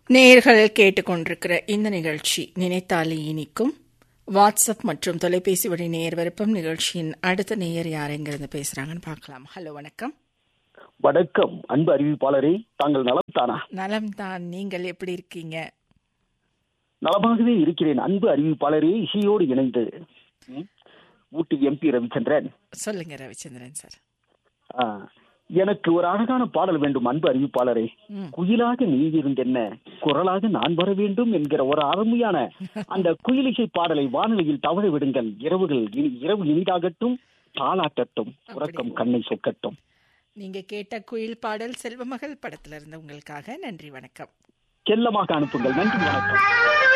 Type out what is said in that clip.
நேயர்கள் கேட்டுக்கொண்டிருக்கிற இந்த நிகழ்ச்சி நினைத்தாலே இனிக்கும் வாட்ஸ்அப் மற்றும் தொலைபேசி வழி நேயர் விருப்பம் நிகழ்ச்சியின் அடுத்த நேயர் யார் எங்கிருந்து பேசுறாங்கன்னு பார்க்கலாம் ஹலோ வணக்கம் வணக்கம் அன்பு அறிவிப்பாளரே தாங்கள் நலம் தானா நலம் தான் நீங்கள் எப்படி இருக்கீங்க நலமாகவே இருக்கிறேன் அன்பு அறிவிப்பாளரே இசையோடு இணைந்து ம், ஊட்டி எம்பி ரவிச்சந்திரன் சொல்லுங்க ரவிச்சந்திரன் சார் ஆ, எனக்கு ஒரு அழகான பாடல் வேண்டும் அன்பு அறிவிப்பாளரே ம். குயிலாக நீ இருந்தென்ன குரலாக நான் வர வேண்டும் என்கிற ஒரு அருமையான அந்த குயிலிசை பாடலை வானொலியில் தவற விடுங்கள் இரவுகள் இனி- இரவு இனிதாகட்டும் தாளாட்டட்டும் உறக்கம் கண்ணை சொக்கட்டும் நீங்க கேட்ட குயில் பாடல் செல்வமகள் படத்துல இருந்து உங்களுக்காக நன்றி வணக்கம் செல்லமாக அனுப்புங்கள் நன்றி வணக்கம்